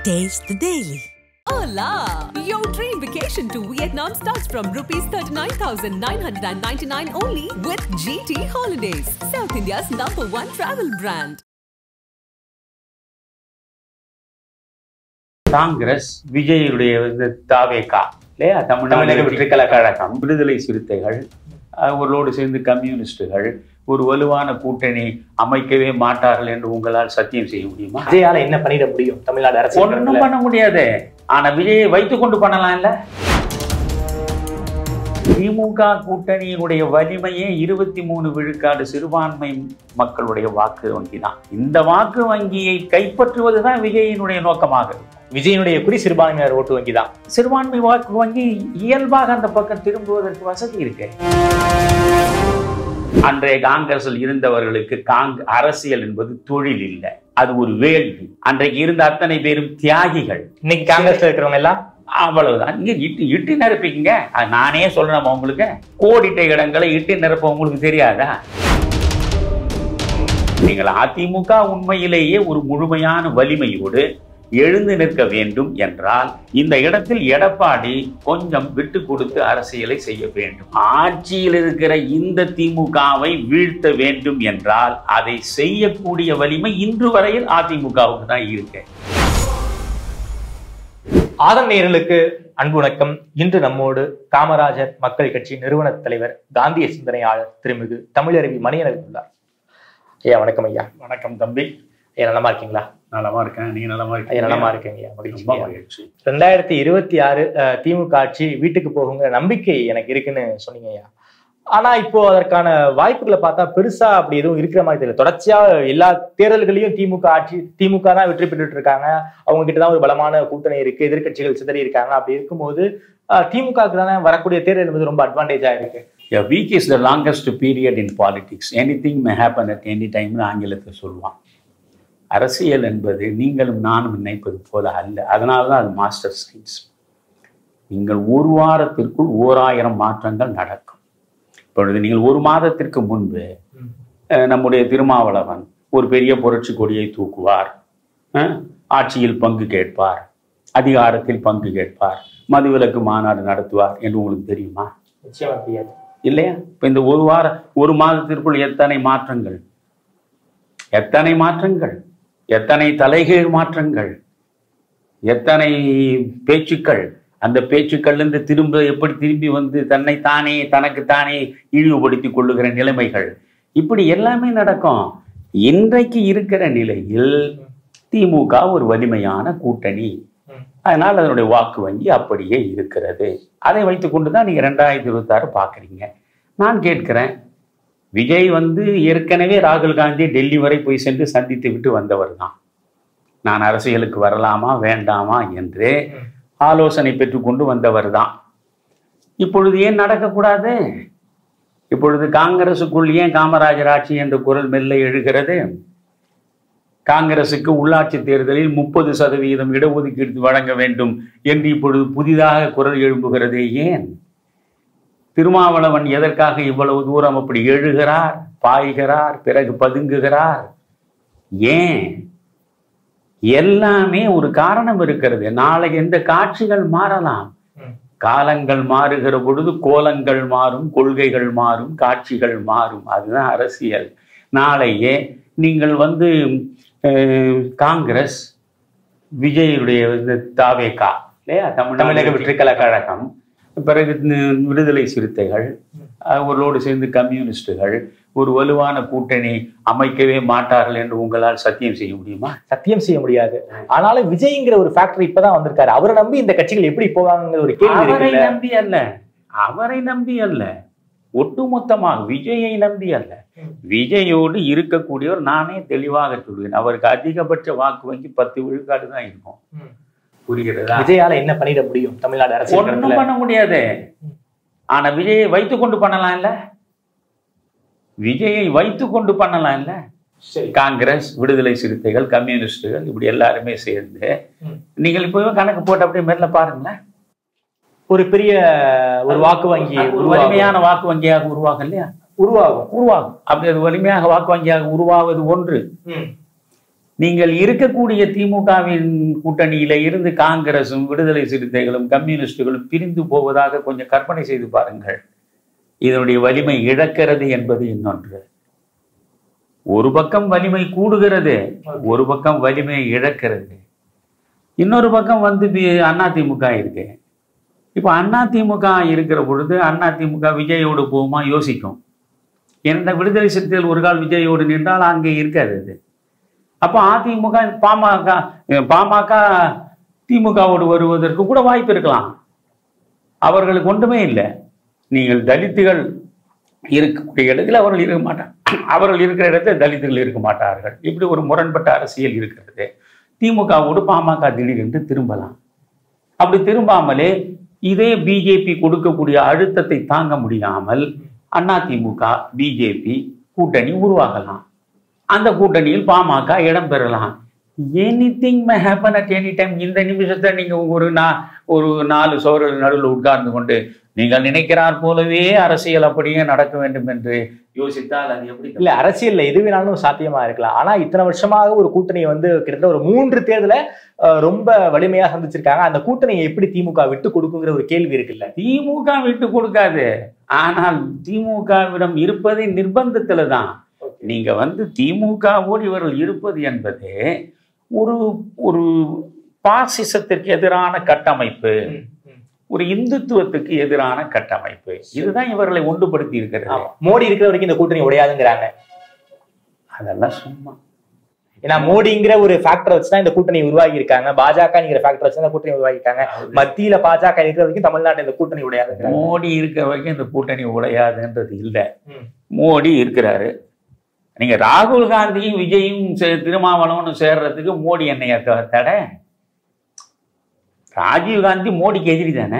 Taste the Daily. Hola! Your dream vacation to Vietnam starts from rupees 39,999 only with GT Holidays, South India's number one travel brand. Congress விஜயுடைய இந்த தாவேகா இல்லையா தமிழ்நாடு தமிழக வெற்றி கழக கழகம் விடுதலை சிறுத்தைகள் அவர்களோடு சேர்ந்து கம்யூனிஸ்டுகள் ஒரு வலுவான கூட்டணி அமைக்கவே மாட்டார்கள் என்று உங்களால் சத்தியம் செய்ய முடியுமா விஜயால என்ன பண்ணிட முடியும் தமிழ்நாடு அரசு ஒன்றும் பண்ண முடியாது ஆனா விஜயை வைத்துக் கொண்டு பண்ணலாம்ல திமுக கூட்டணியினுடைய வலிமையே இருபத்தி மூணு விழுக்காடு சிறுபான்மை மக்களுடைய வாக்கு வங்கி தான் இந்த வாக்கு வங்கியை கைப்பற்றுவதுதான் விஜயினுடைய நோக்கமாக இருக்கும் விஜயனுடைய குறி சிறுபான்மையினர் ஓட்டு வங்கி தான் சிறுபான்மை வாக்கு வங்கி இயல்பாக அந்த பக்கம் திரும்புவதற்கு வசதி இருக்கு அன்றைய காங்கிரஸில் இருந்தவர்களுக்கு காங் அரசியல் என்பது தொழில் இல்லை அது ஒரு வேள்வி அன்றைக்கு இருந்த அத்தனை பேரும் தியாகிகள் இன்னைக்கு காங்கிரஸ்ல இருக்கிறவங்க எல்லாம் அவ்வளவுதான் இங்க இட்டு இட்டு நிரப்பிக்கங்க அது நானே சொல்றேன் உங்களுக்கு கோடிட்ட இடங்களை இட்டு நிரப்ப உங்களுக்கு தெரியாதா நீங்கள் அதிமுக உண்மையிலேயே ஒரு முழுமையான வலிமையோடு எழுந்து நிற்க வேண்டும் என்றால் இந்த இடத்தில் எடப்பாடி கொஞ்சம் விட்டு கொடுத்து அரசியலை செய்ய வேண்டும் ஆட்சியில் இருக்கிற இந்த திமுகவை வீழ்த்த வேண்டும் என்றால் அதை செய்யக்கூடிய வலிமை இன்று வரையில் அதிமுகவுக்கு தான் இருக்கு ஆதம் நேயர்களுக்கு அன்பு வணக்கம் இன்று நம்மோடு காமராஜர் மக்கள் கட்சி நிறுவன தலைவர் காந்திய சிந்தனையாளர் திருமிகு தமிழருவி மணியரவி உள்ளார் ஐயா வணக்கம் ஐயா வணக்கம் தம்பி ஐயா நலமா இருக்கீங்களா நலமா இருக்கேன் நீ நலமா ஐயா நலமா இருக்கேங்க ஐயா ரொம்ப மகிழ்ச்சி மகிழ்ச்சி ரெண்டாயிரத்தி இருபத்தி ஆறு அஹ், திமுக ஆட்சி வீட்டுக்கு போகுங்கிற நம்பிக்கை எனக்கு இருக்குன்னு சொன்னீங்க ஐயா ஆனா இப்போ அதற்கான வாய்ப்புகளை பார்த்தா பெருசா அப்படி எதுவும் இருக்கிற மாதிரி தெரியல தொடர்ச்சியா எல்லா தேர்தல்களையும் திமுக ஆட்சி திமுக தான் வெற்றி பெற்றுட்டு இருக்காங்க அவங்க கிட்ட தான் ஒரு பலமான கூட்டணி இருக்கு எதிர்க்கட்சிகள் சிதறி இருக்காங்க அப்படி இருக்கும்போது அஹ், திமுகவுக்கு தானே வரக்கூடிய தேர்தல் என்பது ரொம்ப அட்வான்டேஜா இருக்கு A week is the longest period in politics. Anything may happen at any time ஆங்கிலத்தில் சொல்லுவான் அரசியல் என்பது நீங்களும் நானும் நினைப்பது போல அல்ல அதனால தான் அது மாஸ்டர் ஸ்கில்ஸ் நீங்கள் ஒரு வாரத்திற்குள் ஓராயிரம் மாற்றங்கள் நடக்கும் இப்பொழுது நீங்கள் ஒரு மாதத்திற்கு முன்பு அஹ், நம்முடைய திருமாவளவன் ஒரு பெரிய புரட்சி கொடியை தூக்குவார் அஹ், ஆட்சியில் பங்கு கேட்பார் அதிகாரத்தில் பங்கு கேட்பார் மதுவிலக்கு மாநாடு நடத்துவார் என்று உங்களுக்கு தெரியுமா நிச்சயமா தெரியாது இல்லையா இப்ப இந்த ஒரு வார ஒரு மாதத்திற்குள் எத்தனை மாற்றங்கள் எத்தனை மாற்றங்கள் எத்தனை தலைகீழ் மாற்றங்கள் எத்தனை பேச்சுக்கள் அந்த பேச்சுக்கள்ல இருந்து திரும்ப எப்படி திரும்பி வந்து தன்னை தானே தனக்கு தானே இழிவுபடுத்திக் கொள்ளுகிற நிலைமைகள் இப்படி எல்லாமே நடக்கும் இன்றைக்கு இருக்கிற நிலையில் திமுக ஒரு வலிமையான கூட்டணி அதனால் அதனுடைய வாக்கு வங்கி அப்படியே இருக்கிறது அதை வைத்துக்கொண்டு தான் நீங்கள் ரெண்டாயிரத்தி இருபத்தாறு பார்க்குறீங்க நான் கேட்கிறேன் விஜய் வந்து ஏற்கனவே ராகுல் காந்தி டெல்லி வரை போய் சென்று சந்தித்து விட்டு வந்தவர் தான் நான் அரசியலுக்கு வரலாமா வேண்டாமா என்று ஆலோசனை பெற்றுக்கொண்டு வந்தவர் தான் இப்பொழுது ஏன் நடக்கக்கூடாது இப்பொழுது காங்கிரசுக்குள் ஏன் காமராஜர் ஆட்சி என்ற குரல் மெல்ல எழுகிறது காங்கிரசுக்கு உள்ளாட்சி தேர்தலில் முப்பது சதவீதம் இடஒதுக்கீடு வழங்க வேண்டும் என்று இப்பொழுது புதிதாக குரல் எழும்புகிறதே ஏன் திருமாவளவன் எதற்காக இவ்வளவு தூரம் அப்படி எழுகிறார் பாய்கிறார் பிறகு பதுங்குகிறார் ஏன் எல்லாமே ஒரு காரணம் இருக்கிறது நாளை இந்த காட்சிகள் மாறலாம் காலங்கள் மாறுகிற பொழுது கோலங்கள் மாறும் கொள்கைகள் மாறும் காட்சிகள் மாறும் அதுதான் அரசியல் நாளையே நீங்கள் வந்து அஹ், காங்கிரஸ் விஜயுடைய இந்த தாவேகா இல்லையா தமிழக வெற்றி கழக கழகம் பிறகு இந்த விடுதலை சிறுத்தைகள் அவர்களோடு சேர்ந்து கம்யூனிஸ்டுகள் ஒரு வலுவான கூட்டணி அமைக்கவே மாட்டார்கள் என்று உங்களால் சத்தியம் செய்ய முடியுமா சத்தியம் செய்ய முடியாது ஆனாலும் விஜய்ங்கிற ஒரு ஃபேக்டர் இப்பதான் வந்திருக்காரு அவரை நம்பி இந்த கட்சிகள் எப்படி போவாங்கிற ஒரு கேள்வி அவரை இருக்குல்ல நம்பி அல்ல அவரை நம்பி அல்ல ஒட்டுமொத்தமாக விஜயை நம்பி அல்ல விஜயோடு இருக்கக்கூடியவர் நானே தெளிவாக சொல்வேன் அவருக்கு அதிகபட்ச வாக்கு வங்கி பத்து விழுக்காடு தான் இருக்கும் புரிகிறதா விஜயால என்ன பண்ணிட முடியும் தமிழ்நாடு அரசியல் ஒண்ணும் களத்துல? பண்ண முடியாது ஆனா விஜயை வைத்துக்கொண்டு பண்ணலாம் இல்ல விஜயை வைத்துக்கொண்டு பண்ணலாம் இல்ல சரி காங்கிரஸ் விடுதலை சிறுத்தைகள் கம்யூனிஸ்டுகள் இப்படி எல்லாருமே சேர்ந்து ம். நீங்கள் இப்பவே கணக்கு போட்டு அப்படியே மேல பாருங்களேன் ஒரு பெரிய ஒரு வாக்கு வங்கி ஒரு உருவாகும். வலிமையான வாக்கு வங்கியாக உருவாகும் இல்லையா உருவாகும் உருவாகும் அப்படி அது வலிமையாக வாக்கு வங்கியாக உருவாவது ஒன்று ம். நீங்கள் இருக்கக்கூடிய திமுகவின் கூட்டணியில இருந்து காங்கிரசும் விடுதலை சிறுத்தைகளும் கம்யூனிஸ்டுகளும் பிரிந்து போவதாக கொஞ்சம் கற்பனை செய்து பாருங்கள் இதனுடைய வலிமை இழக்கிறது என்பது இன்னொன்று ஒரு பக்கம் வலிமை கூடுகிறது ஒரு பக்கம் வலிமை இழக்கிறது இன்னொரு பக்கம் வந்து பி- அதிமுக இருக்கு இப்போ அதிமுக இருக்கிற பொழுது அதிமுக விஜயோடு போகுமா யோசிக்கும் எந்த விடுதலை சிறுத்தைகள் ஒரு கால் விஜயோடு நின்றால் அங்கே இருக்காது அது அப்போ அதிமுக பாமக பாமக திமுகவோடு வருவதற்கு கூட வாய்ப்பு இருக்கலாம் அவர்களுக்கு ஒன்றுமே இல்லை நீங்கள் தலித்துகள் இருக்கக்கூடிய இடத்துல அவர்கள் இருக்க மாட்டாங்க அவர்கள் இருக்கிற இடத்துல தலித்துகள் இருக்க மாட்டார்கள் இப்படி ஒரு முரண்பட்ட அரசியல் இருக்கிறது திமுகவோடு பாமக திடீரென்று திரும்பலாம் அப்படி திரும்பாமலே இதே பிஜேபி கொடுக்கக்கூடிய அழுத்தத்தை தாங்க முடியாமல் அதிமுக பிஜேபி கூட்டணி உருவாகலாம் அந்த கூட்டணியில் பாமக இடம் பெறலாம் any thing may happen at any time இந்த நிமிஷத்தை நீங்க ஒரு நா ஒரு நாலு சோழர்கள் நடுவில் உட்கார்ந்து கொண்டு நீங்கள் நினைக்கிறார் போலவே அரசியல் அப்படியே நடக்க வேண்டும் என்று யோசித்தால் அது எப்படி இல்ல அரசியல்ல எது வேணாலும் சாத்தியமா இருக்கலாம் ஆனா இத்தனை வருஷமாக ஒரு கூட்டணியை வந்து கிட்டத்தட்ட ஒரு மூன்று தேர்தலை அஹ், ரொம்ப வலிமையா சந்திச்சிருக்காங்க அந்த கூட்டணியை எப்படி திமுக விட்டு கொடுக்குங்கிற ஒரு கேள்வி இருக்குல்ல திமுக விட்டு கொடுக்காது ஆனால் திமுகவிடம் இருப்பதே நிர்பந்தத்துல தான் நீங்க வந்து திமுகவோடு இவர்கள் இருப்பது என்பது ஒரு ஒரு பாசிசத்திற்கு எதிரான கட்டமைப்பு ஒரு இந்துத்துவத்துக்கு எதிரான கட்டமைப்பு இதுதான் இவர்களை ஒன்றுபடுத்தி இருக்கிறது ஆமா. மோடி இருக்கிற வரைக்கும் இந்த கூட்டணி உடையாதுங்கிறாங்க அதெல்லாம் சும்மா ஏன்னா மோடிங்கிற ஒரு ஃபேக்டர் வச்சுதான் இந்த கூட்டணி உருவாகி இருக்காங்க பாஜகங்கிற ஃபேக்டர் வச்சு இந்த கூட்டணி உருவாகி இருக்காங்க மத்தியில பாஜக இருக்கிற வரைக்கும் தமிழ்நாட்டுல இந்த கூட்டணி உடையாதுங்கிறாங்க மோடி இருக்கிற வரைக்கும் இந்த கூட்டணி உடையாதுன்றது இல்லை ம். மோடி இருக்கிறாரு நீங்க ராகுல் காந்தியும் விஜயும் சே- திருமாவளவனும் சேர்றதுக்கு மோடி என்னைய த- தடை ராஜீவ் காந்தி மோடிக்கு எதிரி தானே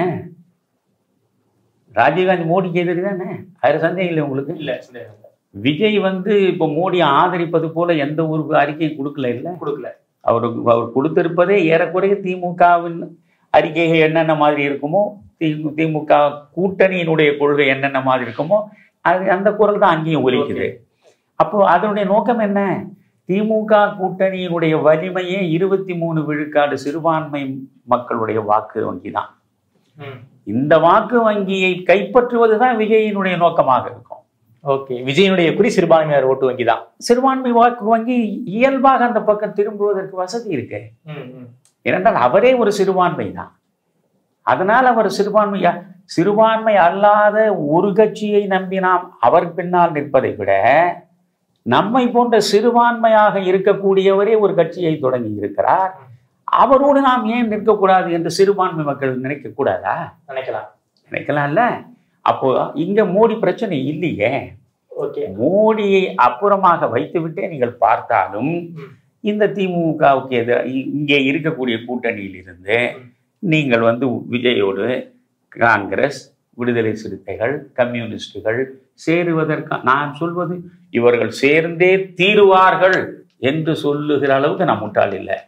ராஜீவ் காந்தி மோடிக்கு எதிரி தானே அது சந்தேகம் இல்லை உங்களுக்கு இல்ல விஜய் வந்து இப்போ மோடியை ஆதரிப்பது போல எந்த ஒரு அறிக்கை கொடுக்கல இல்லை கொடுக்கல அவருக்கு அவர் கொடுத்திருப்பதே ஏறக்குறைய திமுகவின் அறிக்கைகள் என்னென்ன மாதிரி இருக்குமோ தி திமுக கூட்டணியினுடைய கொள்கை என்னென்ன மாதிரி இருக்குமோ அது அந்த குரல் தான் அங்கேயும் ஒலிக்குது அப்போ அதனுடைய நோக்கம் என்ன திமுக கூட்டணியினுடைய வலிமையே இருபத்தி மூணு விழுக்காடு சிறுபான்மை மக்களுடைய வாக்கு வங்கி தான் இந்த வாக்கு வங்கியை கைப்பற்றுவது தான் விஜயினுடைய நோக்கமாக இருக்கும் ஓகே விஜயனுடைய குறி சிறுபான்மையினர் ஓட்டு வங்கி தான் சிறுபான்மை வாக்கு வங்கி இயல்பாக அந்த பக்கம் திரும்புவதற்கு வசதி இருக்கு ஏனென்றால் அவரே ஒரு சிறுபான்மை தான் அதனால் அவர் சிறுபான்மையா சிறுபான்மை அல்லாத ஒரு கட்சியை நம்பி நாம் அவர் பின்னால் நிற்பதை விட நம்மை போன்ற சிறுபான்மையாக இருக்கக்கூடியவரே ஒரு கட்சியை தொடங்கி இருக்கிறார் அவரோடு நாம் ஏன் நிற்கக்கூடாது என்று சிறுபான்மை மக்கள் நினைக்க கூடாதா நினைக்கலாம் நினைக்கலாம்ல அப்போ இங்க மோடி பிரச்சனை இல்லையே ஓகே மோடியை அப்புறமாக வைத்துவிட்டே நீங்கள் பார்த்தாலும் ம். இந்த திமுகவுக்கு எது இ- இங்கே இருக்கக்கூடிய கூட்டணியில் இருந்து நீங்கள் வந்து விஜயோடு காங்கிரஸ் விடுதலை சிறுத்தைகள் கம்யூனிஸ்டுகள் சேருவதற்கு நான் சொல்வது இவர்கள் சேர்ந்தே தீருவார்கள் என்று சொல்லுகிற அளவுக்கு நான் முட்டாள் இல்லை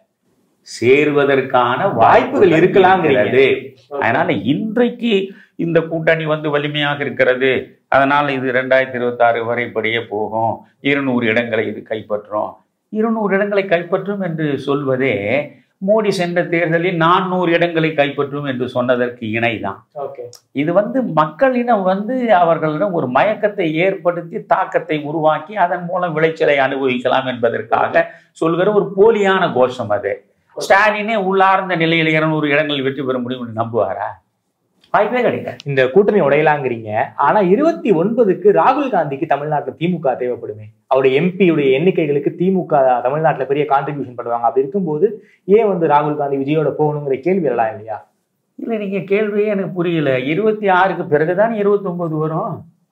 சேருவதற்கான வாய்ப்புகள் இருக்கலாங்கிறீங்க. இருக்கிறது அதனால இன்றைக்கு இந்த கூட்டணி வந்து வலிமையாக இருக்கிறது அதனால இது ரெண்டாயிரத்தி இருபத்தாறு வரை இப்படியே போகும் இருநூறு இடங்களை இது கைப்பற்றும் இருநூறு இடங்களை கைப்பற்றும் என்று சொல்வதே மோடி சென்ற தேர்தலில் நானூறு இடங்களை கைப்பற்றும் என்று சொன்னதற்கு இணைதான் ஓகே இது வந்து மக்களிடம் வந்து அவர்களிடம் ஒரு மயக்கத்தை ஏற்படுத்தி தாக்கத்தை உருவாக்கி அதன் மூலம் விளைச்சலை அனுபவிக்கலாம் என்பதற்காக சொல்கிற ஒரு போலியான கோஷம் அது ஸ்டாலினே உள்ளார்ந்த நிலையில் இருநூறு இடங்களில் வெற்றி பெற முடியும் என்று நம்புவாரா வாய்ப்பே கிடைக்காது இந்த கூட்டணி உடையலாங்கிறீங்க ஆனா இருபத்தி ஒன்பதுக்கு ராகுல் காந்திக்கு தமிழ்நாட்டுல திமுக தேவைப்படுமே அவருடைய எம்பியுடைய எண்ணிக்கைகளுக்கு திமுக தமிழ்நாட்டுல பெரிய கான்ட்ரிபியூஷன் பண்ணுவாங்க அப்படி இருக்கும்போது ஏன் வந்து ராகுல் காந்தி விஜயோட போகணுங்கிற கேள்வி எல்லாம் இல்லையா இல்லை நீங்க கேள்வியே எனக்கு புரியல இருபத்தி ஆறுக்கு பிறகுதான் இருபத்தொன்பது வரும்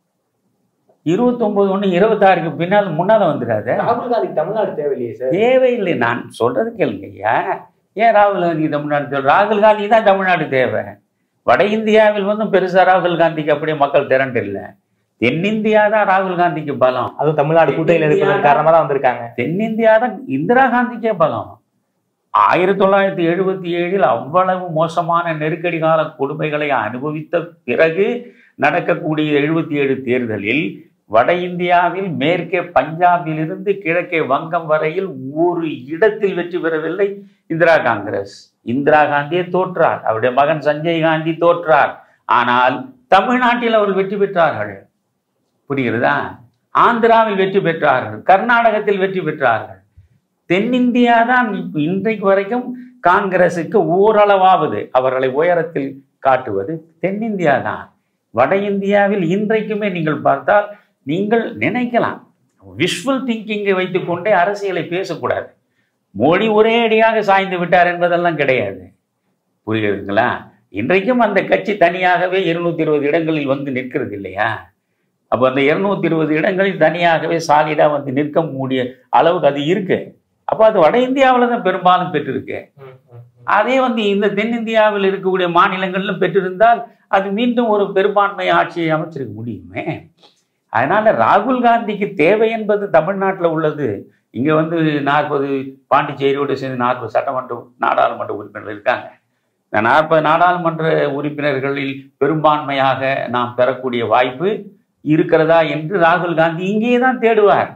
இருபத்தொன்பது ஒன்று இருபத்தாறுக்கு பின்னால் முன்னால வந்துடாத ராகுல் காந்திக்கு தமிழ்நாடு தேவையில்லையே சார் தேவையில்லை நான் சொல்றது கேளுங்க ஐயா ஏன் ராகுல் காந்தி தமிழ்நாடு தேவை ராகுல் காந்தி தான் தமிழ்நாடு தேவை வட இந்தியாவில் வந்து பெருசா ராகுல் காந்திக்கு அப்படியே மக்கள் திரண்டு இல்லை தென்னிந்தியா தான் ராகுல் காந்திக்கு பலம் அதுவும் தமிழ்நாடு கூட்டணியில் இருப்பதன் காரணமா தான் வந்திருக்காங்க தென்னிந்தியா தான் இந்திரா காந்திக்கே பலம் ஆயிரத்தி தொள்ளாயிரத்தி எழுபத்தி ஏழில் அவ்வளவு மோசமான நெருக்கடி கால கொடுமைகளை அனுபவித்த பிறகு நடக்கக்கூடிய எழுபத்தி ஏழு தேர்தலில் வட இந்தியாவில் மேற்கே பஞ்சாபிலிருந்து கிழக்கே வங்கம் வரையில் ஒரு இடத்தில் வெற்றி பெறவில்லை இந்திரா காங்கிரஸ் இந்திரா காந்தியே தோற்றார் அவருடைய மகன் சஞ்சய் காந்தி தோற்றார் ஆனால் தமிழ்நாட்டில் அவர்கள் வெற்றி பெற்றார்கள் புரிகிறதா ஆந்திராவில் வெற்றி பெற்றார்கள் கர்நாடகத்தில் வெற்றி பெற்றார்கள் தென்னிந்தியா தான் இப்ப இன்றைக்கு வரைக்கும் காங்கிரசுக்கு ஓரளவாவது அவர்களை உயரத்தில் காட்டுவது தென்னிந்தியா தான் வட இந்தியாவில் இன்றைக்குமே நீங்கள் பார்த்தால் நீங்கள் நினைக்கலாம் விஷுவல் திங்கிங்கை வைத்துக்கொண்டே அரசியலை பேசக்கூடாது மோடி ஒரே அடியாக சாய்ந்து விட்டார் என்பதெல்லாம் கிடையாது புரியுதுங்களா இன்றைக்கும் அந்த கட்சி தனியாகவே இருநூத்தி இருபது இடங்களில் வந்து நிற்கிறது இல்லையா அப்போ அந்த இருநூத்தி இருபது இடங்களில் தனியாகவே சாலிடா வந்து நிற்க முடிய அளவுக்கு அது இருக்கு அப்போ அது வட இந்தியாவில் தான் பெரும்பாலும் பெற்றிருக்கு அதே வந்து இந்த தென்னிந்தியாவில் இருக்கக்கூடிய மாநிலங்கள்ல பெற்றிருந்தால் அது மீண்டும் ஒரு பெரும்பான்மை ஆட்சியை அமைச்சிருக்க முடியுமே அதனால ராகுல் காந்திக்கு தேவை என்பது தமிழ்நாட்டில் உள்ளது இங்க வந்து நாற்பது பாண்டிச்சேரியோடு சேர்ந்து நாற்பது சட்டமன்ற நாடாளுமன்ற உறுப்பினர்கள் இருக்காங்க இந்த நாற்பது நாடாளுமன்ற உறுப்பினர்களில் பெரும்பான்மையாக நாம் பெறக்கூடிய வாய்ப்பு இருக்கிறதா என்று ராகுல் காந்தி இங்கேயே தான் தேடுவார்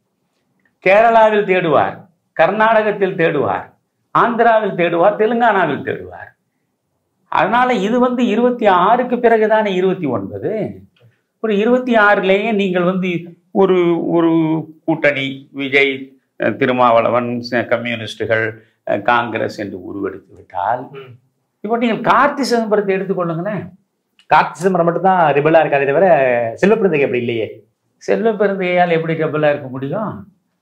கேரளாவில் தேடுவார் கர்நாடகத்தில் தேடுவார் ஆந்திராவில் தேடுவார் தெலுங்கானாவில் தேடுவார் அதனால இது வந்து இருபத்தி ஆறுக்கு பிறகுதானே இருபத்தி ஒன்பது ஒரு இருபத்தி ஆறுலேயே நீங்கள் வந்து ஒரு ஒரு கூட்டணி விஜய் அஹ், திருமாவளவன் ச- கம்யூனிஸ்டுகள் அஹ், காங்கிரஸ் என்று உருவெடுத்து விட்டால் இப்போ நீங்கள் கார்த்தி சிதம்பரத்தை எடுத்துக்கொள்ளுங்களேன் கார்த்தி சிதம்பரம் மட்டும் தான் ரிபலா இருக்காரே தவிர செல்வப்பிரந்தைக்கு அப்படி இல்லையே செல்வ பெருந்தையால் எப்படி டபுளாக இருக்க முடியும்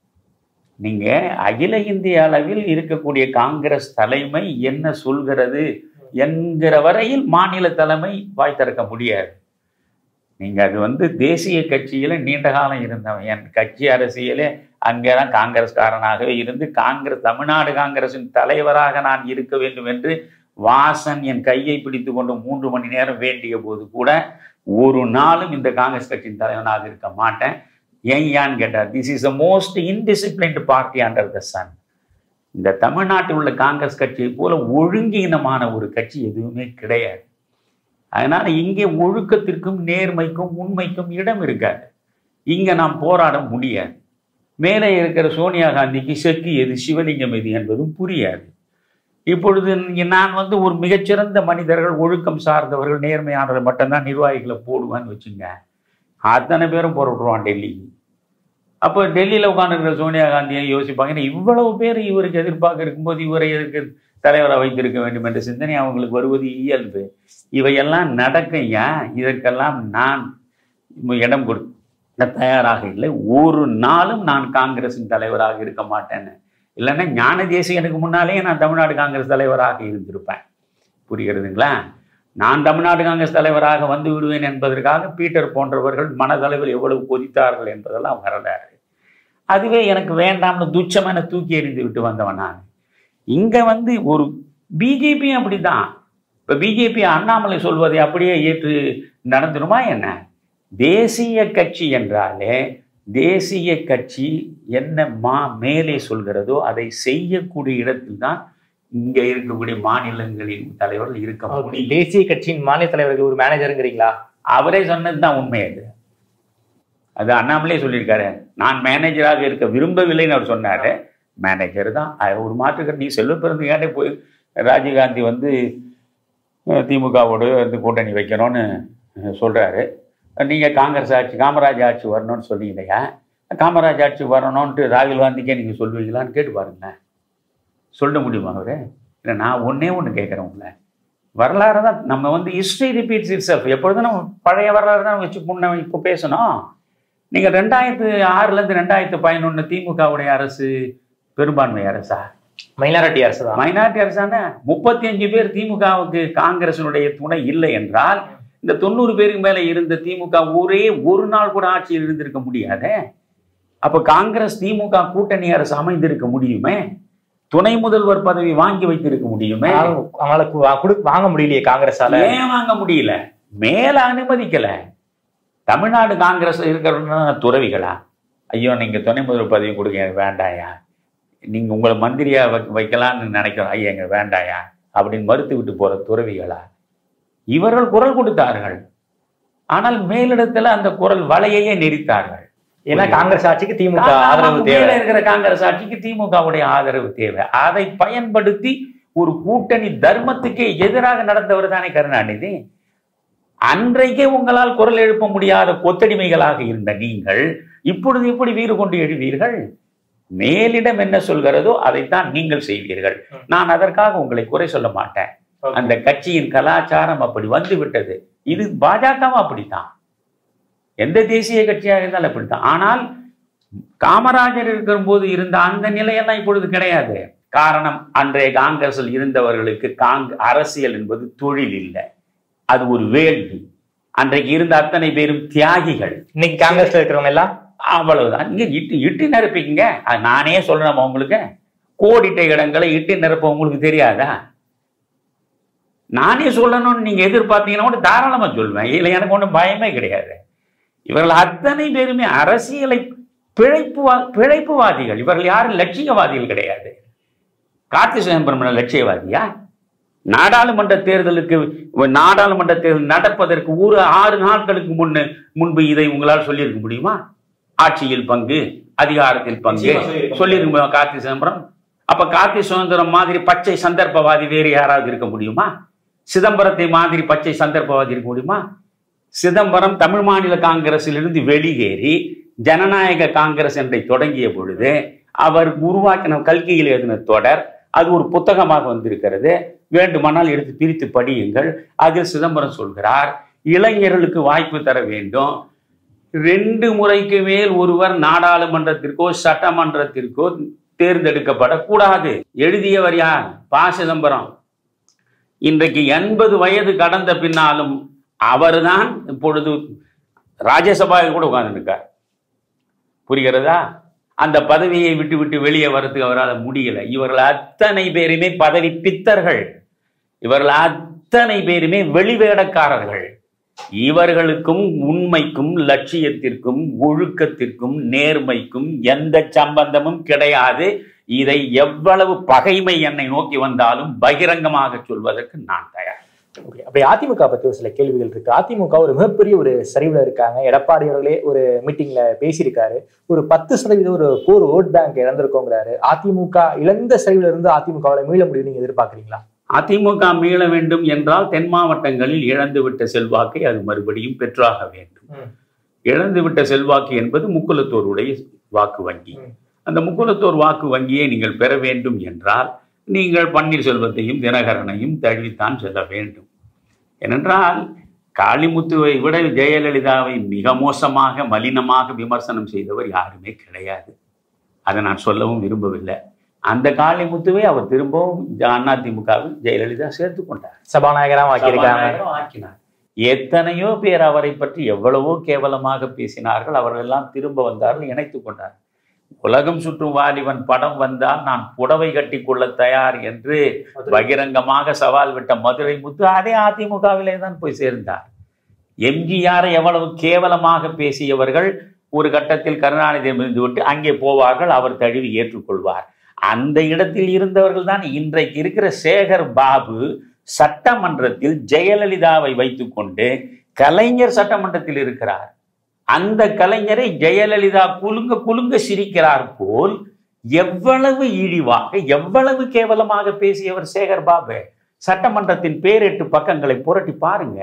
நீங்க அகில இந்திய அளவில் இருக்கக்கூடிய காங்கிரஸ் தலைமை என்ன சொல்கிறது என்கிற வரையில் மாநில தலைமை வாய் திறக்க முடியாது நீங்க அது வந்து தேசிய கட்சியில நீண்ட காலம் இருந்தவன் என் கட்சி அரசியலே அங்கேதான் காங்கிரஸ்காரனாகவே இருந்து காங்கிரஸ் தமிழ்நாடு காங்கிரசின் தலைவராக நான் இருக்க வேண்டும் என்று வாசன் என் கையை பிடித்து கொண்டு மூன்று மணி நேரம் வேண்டிய போது கூட ஒரு நாளும் இந்த காங்கிரஸ் கட்சியின் தலைவனாக இருக்க மாட்டேன் ஏன் ஏன்னு கேட்டார் this is the most indisciplined party under the sun இந்த தமிழ்நாட்டில் உள்ள காங்கிரஸ் கட்சியை போல ஒழுங்கீனமான ஒரு கட்சி எதுவுமே கிடையாது அதனால இங்கே ஒழுக்கத்திற்கும் நேர்மைக்கும் உண்மைக்கும் இடம் இருக்காது இங்க நாம் போராட முடியாது மேலே இருக்கிற சோனியா காந்திக்கு செக்கு எது சிவலிங்கம் எது என்பதும் புரியாது இப்பொழுது இங்க நான் வந்து ஒரு மிகச்சிறந்த மனிதர்கள் ஒழுக்கம் சார்ந்தவர்கள் நேர்மையானவர்கள் மட்டும்தான் நிர்வாகிகளை போடுவான்னு வச்சுங்க அத்தனை பேரும் புறப்படுவான் டெல்லிக்கு அப்போ டெல்லியில் உட்காந்துருக்கிற சோனியா காந்தியை யோசிப்பாங்க ஏன்னா இவ்வளவு பேர் இவருக்கு எதிர்பார்க்க இருக்கும்போது இவரை எதற்கு தலைவராக வைத்திருக்க வேண்டும் என்ற சிந்தனை அவங்களுக்கு வருவது இயல்பு இவையெல்லாம் நடக்கையா இதற்கெல்லாம் நான் இடம் கொடுக்க தயாராக இல்லை ஒரு நாளும் நான் காங்கிரசின் தலைவராக இருக்க மாட்டேன்னு இல்லைன்னா ஞான தேசிகனுக்கு முன்னாலேயே நான் தமிழ்நாடு காங்கிரஸ் தலைவராக இருந்திருப்பேன் புரிகிறதுங்களா நான் தமிழ்நாடு காங்கிரஸ் தலைவராக வந்து விடுவேன் என்பதற்காக பீட்டர் போன்றவர்கள் மனதளவில் எவ்வளவு கொதித்தார்கள் என்பதெல்லாம் வரலாறு அதுவே எனக்கு வேண்டாம்னு துச்சமென தூக்கி எறிந்து விட்டு வந்தவன் நான் இங்க வந்து ஒரு பிஜேபி அப்படிதான் இப்ப பிஜேபி அண்ணாமலை சொல்வதை அப்படியே ஏற்று நடந்துருமா என்ன தேசிய கட்சி என்றாலே தேசிய கட்சி என்ன மா மேலே சொல்கிறதோ அதை செய்யக்கூடிய இடத்தில் தான் இங்க இருக்கக்கூடிய மாநிலங்களின் தலைவர்கள் இருக்க முடியும் தேசிய கட்சியின் மாநில தலைவருக்கு ஒரு மேனேஜருங்கிறீங்களா அவரே சொன்னதுதான் உண்மை அது அது அண்ணாமலே சொல்லியிருக்காரு நான் மேனேஜராக இருக்க விரும்பவில்லைன்னு அவர் சொன்னாரு மேனேஜர் தான் அது ஒரு மாற்றுக்கு நீ செல்வ பிறந்தகாண்டே போய் ராஜீவ்காந்தி வந்து அஹ், திமுகவோடு வந்து கூட்டணி வைக்கணும்னு அஹ், சொல்றாரு நீங்க காங்கிரஸ் ஆட்சி காமராஜ் ஆட்சி வரணும்னு சொன்னீங்க இல்லையா காமராஜ் ஆட்சி வரணும்ன்ட்டு ராகுல் காந்திக்கே நீங்க சொல்வீங்களான்னு கேட்டு பாருங்களேன் சொல்ல முடியுமா அவரு இல்லை நான் ஒண்ணே ஒன்று கேட்குறேன் உங்களை வரலாறு தான் நம்ம வந்து ஹிஸ்ட்ரி ரிப்பீட்ஸ் இட் செல்ஃப் எப்பொழுதும் நம்ம பழைய வரலாறு தான் வச்சு முன்ன இப்போ பேசணும் நீங்கள் ரெண்டாயிரத்து ஆறுலேருந்து ரெண்டாயிரத்து பதினொன்று திமுகவுடைய அரசு பெரும்பான்மை அரசா மைனாரிட்டி அரசு தான் மைனாரிட்டி அரசான முப்பத்தி அஞ்சு பேர் திமுகவுக்கு காங்கிரசினுடைய துணை இல்லை என்றால் இந்த தொண்ணூறு பேருக்கு மேல இருந்த திமுக ஒரே ஒரு நாள் கூட ஆட்சியில் இருந்திருக்க முடியாதே அப்ப காங்கிரஸ் திமுக கூட்டணி அரசு அமைந்திருக்க முடியுமே துணை முதல்வர் பதவி வாங்கி வைத்திருக்க முடியுமே அவங்களால கு- வா- குடு- வாங்க முடியலையே காங்கிரஸால ஏன் வாங்க முடியல மேல அனுமதிக்கல தமிழ்நாடு காங்கிரஸ் இருக்கிறவங்க துறவிகளா ஐயோ நீங்க துணை முதல்வர் பதவி கொடுங்க எனக்கு வேண்டாயா நீங்க உங்களை மந்திரியா வை- வைக்கலாம்னு நினைக்கிறோம் ஐயா எங்க வேண்டாயா அப்படின்னு மறுத்து விட்டு போற துறவிகளா இவர்கள் குரல் கொடுத்தார்கள் ஆனால் மேலிடத்துல அந்த குரல் வலையையே நெறித்தார்கள் ஏன்னா காங்கிரஸ் ஆட்சிக்கு திமுக ஆதரவு ஆதரவு தேவை இருக்கிற காங்கிரஸ் ஆட்சிக்கு திமுகவுடைய ஆதரவு தேவை அதை பயன்படுத்தி ஒரு கூட்டணி தர்மத்துக்கே எதிராக நடந்தவர் தானே கருணாநிதி அன்றைக்கே உங்களால் குரல் எழுப்ப முடியாத கொத்தடிமைகளாக இருந்த நீங்கள் இப்பொழுது எப்படி வீறு கொண்டு எழுவீர்கள் மேலிடம் என்ன சொல்கிறதோ அதைத்தான் நீங்கள் செய்வீர்கள் ம். நான் அதற்காக உங்களை குறை சொல்ல மாட்டேன் அந்த கட்சியின் கலாச்சாரம் அப்படி வந்து விட்டது இது பாஜகவும் அப்படித்தான் எந்த தேசிய கட்சியாக இருந்தாலும் அப்படித்தான் ஆனால் காமராஜர் இருக்கும்போது இருந்த அந்த நிலையெல்லாம் இப்பொழுது கிடையாது காரணம் அன்றைய காங்கிரஸில் இருந்தவர்களுக்கு காங் அரசியல் என்பது தொழில் இல்லை அது ஒரு வேள்வி அன்றைக்கு இருந்த அத்தனை பேரும் தியாகிகள் இன்னைக்கு காங்கிரஸ்ல இருக்கிறவங்க எல்லாம் அவ்வளவுதான் இங்க இட்டு இட்டு நிரப்பிக்கங்க அது நானே சொல்லணுமா உங்களுக்கு கோடிட்ட இடங்களை இட்டு நிரப்ப உங்களுக்கு தெரியாதா நானே சொல்லணும்னு நீங்க எதிர்பார்த்தீங்கன்னா கூட தாராளமா சொல்வேன் இல்லை எனக்கு ஒன்றும் பயமே கிடையாது இவர்கள் அத்தனை பேருமே அரசியலை பிழைப்புவா பிழைப்புவாதிகள் இவர்கள் யாரும் லட்சியவாதிகள் கிடையாது கார்த்தி சிதம்பரம் லட்சியவாதியா நாடாளுமன்ற தேர்தலுக்கு நாடாளுமன்ற தேர்தல் நடப்பதற்கு ஒரு ஆறு நாட்களுக்கு முன்னு முன்பு இதை உங்களால் சொல்லியிருக்க முடியுமா ஆட்சியில் பங்கு அதிகாரத்தில் பங்கு நிச்சயமா சொல்லியிருக்க சொல்லியிருக்க முடியுமா கார்த்தி சிதம்பரம் அப்ப கார்த்தி சுதந்திரம் மாதிரி பச்சை சந்தர்ப்பவாதி வேறு யாராவது இருக்க முடியுமா சிதம்பரத்தை மாதிரி பச்சை சந்தர்ப்பவாதி இருக்க முடியுமா சிதம்பரம் தமிழ் மாநில காங்கிரசிலிருந்து வெளியேறி ஜனநாயக காங்கிரஸ் என்றை தொடங்கிய பொழுது அவர் உருவாக்கின கல்கியில் எழுதின தொடர் அது ஒரு புத்தகமாக வந்திருக்கிறது வேண்டுமானால் எடுத்து பிரித்து படியுங்கள் அதில் சிதம்பரம் சொல்கிறார் இளைஞர்களுக்கு வாய்ப்பு தர வேண்டும் ரெண்டு முறைக்கு மேல் ஒருவர் நாடாளுமன்றத்திற்கோ சட்டமன்றத்திற்கோ தேர்ந்தெடுக்கப்படக்கூடாது எழுதியவர் யார் ப சிதம்பரம் இன்றைக்கு எண்பது வயது கடந்த பின்னாலும் அவர்தான் இப்பொழுது ராஜ்யசபாவில் கூட உட்கார்ந்துருக்கார் புரிகிறதா அந்த பதவியை விட்டு விட்டு வெளியே வரதுக்கு அவரால் முடியல இவர்கள் அத்தனை பேருமே பதவி பித்தர்கள் இவர்கள் அத்தனை பேருமே வெளிவேடக்காரர்கள் இவர்களுக்கும் உண்மைக்கும் லட்சியத்திற்கும் ஒழுக்கத்திற்கும் நேர்மைக்கும் எந்த சம்பந்தமும் கிடையாது இதை எவ்வளவு பகைமை என்னை நோக்கி வந்தாலும் பகிரங்கமாக சொல்வதற்கு நான் தயார் Okay. அப்படி அதிமுக பத்தி ஒரு சில கேள்விகள் இருக்கு அதிமுக ஒரு மிகப்பெரிய ஒரு சரிவுல இருக்காங்க எடப்பாடி அவர்களே ஒரு மீட்டிங்ல பேசியிருக்காரு ஒரு பத்து சதவீதம் ஒரு கோர் ஓட் பேங்க் இழந்திருக்கோங்கிறாரு அதிமுக இழந்த சரிவுல இருந்து அதிமுகவில் மீள முடியும் நீங்க எதிர்பார்க்கறீங்களா அதிமுக மீள வேண்டும் என்றால் தென் மாவட்டங்களில் இழந்துவிட்ட செல்வாக்கை அது மறுபடியும் பெற்றாக வேண்டும் ம். இழந்துவிட்ட செல்வாக்கு என்பது முக்குலத்தோருடைய வாக்கு வங்கி ம். அந்த முக்குலத்தோர் வாக்கு வங்கியை நீங்கள் பெற வேண்டும் என்றால் நீங்கள் பன்னீர்செல்வத்தையும் தினகரனையும் தழுவித்தான் செல்ல வேண்டும் ஏனென்றால் காளிமுத்துவை விட ஜெயலலிதாவை மிக மோசமாக மலினமாக விமர்சனம் செய்தவர் யாருமே கிடையாது அதை நான் சொல்லவும் விரும்பவில்லை அந்த காளிமுத்துவை அவர் திரும்பவும் அதிமுகவில் ஜெயலலிதா சேர்த்து கொண்டார் சபாநாயகரா ஆக்கியிருக்காங்க சபாநாயகரும் ஆக்கினார் எத்தனையோ பேர் அவரை பற்றி எவ்வளவோ கேவலமாக பேசினார்கள் அவர்கள் எல்லாம் திரும்ப வந்தார்கள் இணைத்துக் கொண்டார் உலகம் சுற்றும் வாலிபன் படம் வந்தால் நான் புடவை கட்டி கொள்ள தயார் என்று பகிரங்கமாக சவால் விட்ட மதுரை முத்து அதே அதிமுகவிலே தான் போய் சேர்ந்தார் எம்ஜிஆரை எவ்வளவு கேவலமாக பேசியவர்கள் ஒரு கட்டத்தில் கருணாநிதியிடம் இருந்து விட்டு அங்கே போவார்கள் அவர் தழுவி ஏற்றுக்கொள்வார் அந்த இடத்தில் இருந்தவர்கள் தான் இன்றைக்கு இருக்கிற சேகர் பாபு சட்டமன்றத்தில் ஜெயலலிதாவை வைத்துக்கொண்டு கலைஞர் சட்டமன்றத்தில் இருக்கிறார் அந்த கலைஞரை ஜெயலலிதா குலுங்க குலுங்க சிரிக்கிறார் போல் எவ்வளவு இழிவாக எவ்வளவு கேவலமாக பேசியவர் சேகர் பாபு சட்டமன்றத்தின் பேரெட்டு பக்கங்களை புரட்டி பாருங்க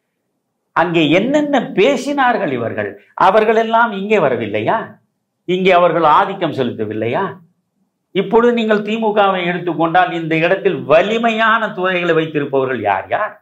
அங்கே என்னென்ன பேசினார்கள் இவர்கள் அவர்கள் எல்லாம் இங்கே வரவில்லையா இங்கே அவர்கள் ஆதிக்கம் செலுத்தவில்லையா இப்பொழுது நீங்கள் திமுகவை எடுத்துக்கொண்டால் இந்த இடத்தில் வலிமையான துறைகளை வைத்திருப்பவர்கள் யார் யார்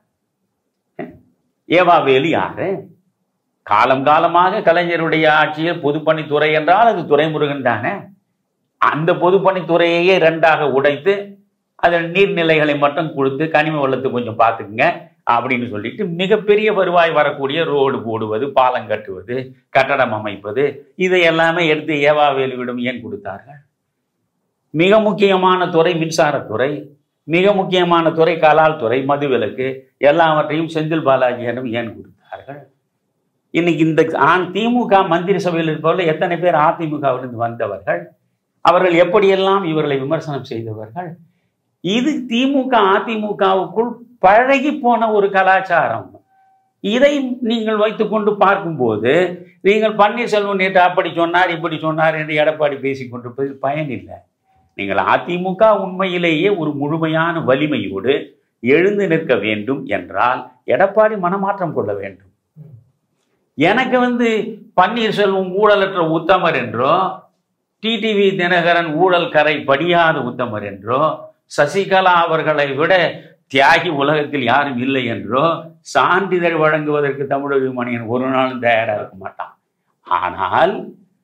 ஏவாவேலு யாரு காலம் காலமாக கலைஞருடைய ஆட்சியில் பொதுப்பணித்துறை என்றால் அது துறைமுருகன் தானே அந்த பொதுப்பணித்துறையையே ரெண்டாக உடைத்து அதில் நீர்நிலைகளை மட்டும் கொடுத்து கனிம வளத்தை கொஞ்சம் பார்த்துக்குங்க அப்படின்னு சொல்லிட்டு மிகப்பெரிய வருவாய் வரக்கூடிய ரோடு போடுவது பாலம் கட்டுவது கட்டடம் அமைப்பது இதை எல்லாமே எடுத்து ஏவாவேலுவிடம் ஏன் கொடுத்தார்கள் மிக முக்கியமான துறை மின்சாரத்துறை மிக முக்கியமான துறை கலால் துறை மதுவிலக்கு எல்லாவற்றையும் செந்தில் பாலாஜியிடம் ஏன் கொடுத்தார்கள் இன்னைக்கு இந்த ஆண் திமுக மந்திரி சபையில் இருப்பவர்கள் எத்தனை பேர் அதிமுகவிலிருந்து வந்தவர்கள் அவர்கள் எப்படியெல்லாம் இவர்களை விமர்சனம் செய்தவர்கள் இது திமுக அதிமுகவுக்குள் பழகி போன ஒரு கலாச்சாரம் இதை நீங்கள் வைத்துக்கொண்டு பார்க்கும்போது நீங்கள் பன்னீர்செல்வம் நேற்று அப்படி சொன்னார் இப்படி சொன்னார் என்று எடப்பாடி பேசிக் கொண்டிருப்பதில் பயனில்லை நீங்கள் அதிமுக உண்மையிலேயே ஒரு முழுமையான வலிமையோடு எழுந்து நிற்க வேண்டும் என்றால் எடப்பாடி மனமாற்றம் கொள்ள வேண்டும் எனக்கு வந்து பன்னீர்செல்வம் ஊழலற்ற உத்தமர் என்றோ டிடிவி தினகரன் ஊழல் கரை படியாத உத்தமர் என்றோ சசிகலா அவர்களை விட தியாகி உலகத்தில் யாரும் இல்லை என்றோ சான்றிதழ் வழங்குவதற்கு தமிழக மணியன் ஒரு நாளும் தயாராக இருக்க மாட்டான் ஆனால்